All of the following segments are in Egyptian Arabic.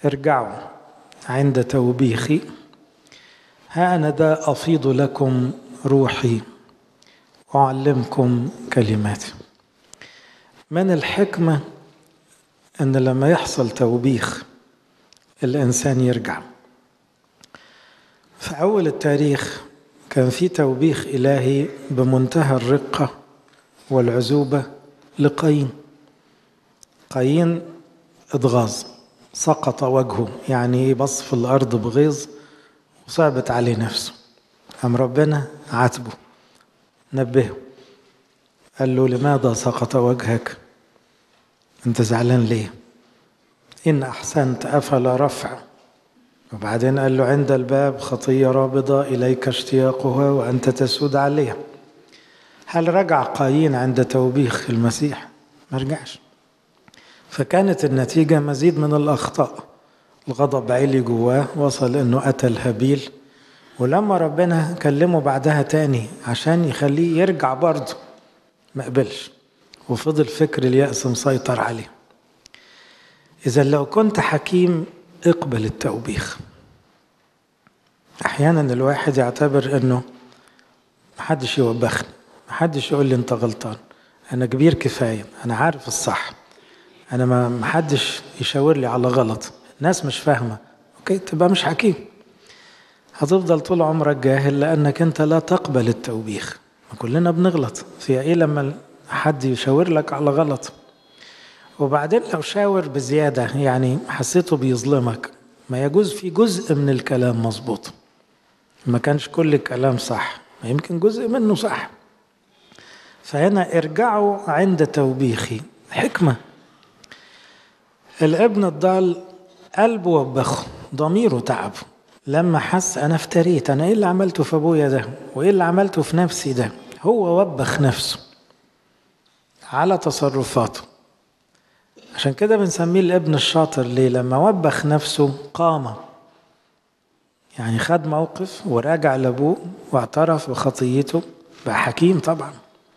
ارجعوا عند توبيخي ها أنا ذا أفيض لكم روحي أعلمكم كلماتي من الحكمة أن لما يحصل توبيخ الإنسان يرجع في أول التاريخ كان في توبيخ إلهي بمنتهى الرقة والعزوبة لقايين قايين اتغاظ سقط وجهه يعني بص في الأرض بغيظ وصعبت عليه نفسه أم ربنا عاتبه نبهه قال له لماذا سقط وجهك انت زعلان ليه إن أحسنت أفلا رفع وبعدين قال له عند الباب خطية رابضة إليك اشتياقها وأنت تسود عليها هل رجع قايين عند توبيخ المسيح ما رجعش فكانت النتيجة مزيد من الأخطاء الغضب عالي جواه وصل انه قتل هابيل ولما ربنا كلمه بعدها تاني عشان يخليه يرجع برضه ما قبلش وفضل فكر اليأس مسيطر عليه إذا لو كنت حكيم اقبل التوبيخ أحيانا الواحد يعتبر أنه محدش يوبخني محدش يقول لي أنت غلطان أنا كبير كفاية أنا عارف الصح أنا ما محدش يشاور لي على غلط الناس مش فاهمة أوكي تبقى مش حكيم هتفضل طول عمرك جاهل لأنك أنت لا تقبل التوبيخ كلنا بنغلط في إيه لما حد يشاور لك على غلط وبعدين لو شاور بزيادة يعني حسيته بيظلمك ما يجوز في جزء من الكلام مظبوط ما كانش كل الكلام صح ما يمكن جزء منه صح فهنا ارجعوا عند توبيخي حكمة الابن الضال قلبه وبخه ضميره تعب لما حس انا افتريت انا ايه اللي عملته في ابويا ده وايه اللي عملته في نفسي ده هو وبخ نفسه على تصرفاته عشان كده بنسميه الابن الشاطر ليه لما وبخ نفسه قام يعني خد موقف وراجع لابوه واعترف بخطيته بقى حكيم طبعا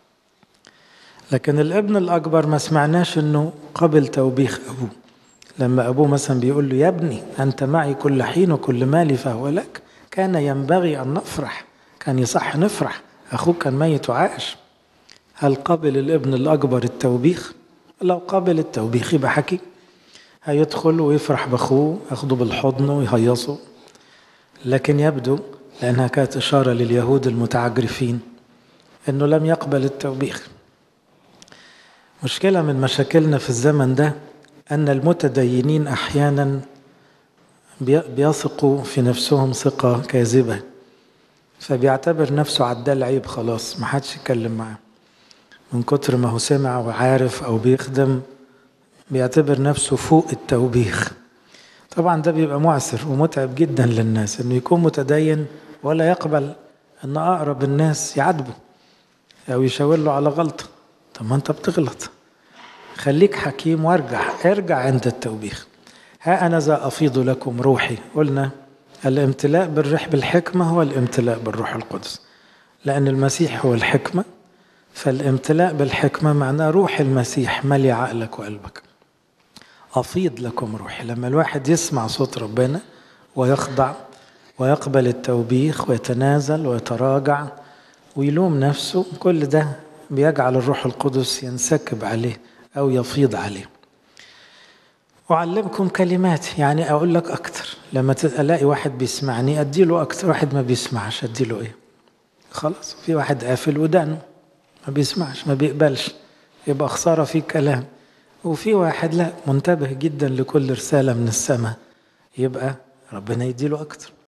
لكن الابن الاكبر ما سمعناش انه قبل توبيخ ابوه لما ابوه مثلا بيقول له يا ابني انت معي كل حين وكل مالي فهو لك كان ينبغي ان نفرح كان يصح نفرح اخوك كان ميت وعاش هل قبل الابن الاكبر التوبيخ لو قبل التوبيخ يبقى حكيم هيدخل ويفرح باخوه ياخده بالحضن ويهيصه لكن يبدو لانها كانت اشاره لليهود المتعجرفين انه لم يقبل التوبيخ مشكله من مشاكلنا في الزمن ده أن المتدينين أحيانا بيثقوا في نفسهم ثقة كاذبة فبيعتبر نفسه عدال عيب خلاص ما حدش يتكلم معاه من كتر ما هو سمع وعارف أو بيخدم بيعتبر نفسه فوق التوبيخ طبعا ده بيبقى معسر ومتعب جدا للناس انه يكون متدين ولا يقبل ان اقرب الناس يعاتبه او يشاور له على غلطه طب ما انت بتغلط خليك حكيم وارجع ارجع عند التوبيخ ها أنا ذا أفيض لكم روحي قلنا الامتلاء بالريح بالحكمة هو الامتلاء بالروح القدس لأن المسيح هو الحكمة فالامتلاء بالحكمة معناه روح المسيح ملي عقلك وقلبك أفيض لكم روحي لما الواحد يسمع صوت ربنا ويخضع ويقبل التوبيخ ويتنازل ويتراجع ويلوم نفسه كل ده بيجعل الروح القدس ينسكب عليه أو يفيض عليه أعلمكم كلمات يعني أقول لك أكتر لما ألاقي واحد بيسمعني أديله أكتر واحد ما بيسمعش أديله إيه خلاص في واحد قافل ودانه ما بيسمعش ما بيقبلش يبقى خسارة في كلام وفي واحد لا منتبه جدا لكل رسالة من السماء يبقى ربنا يديله أكتر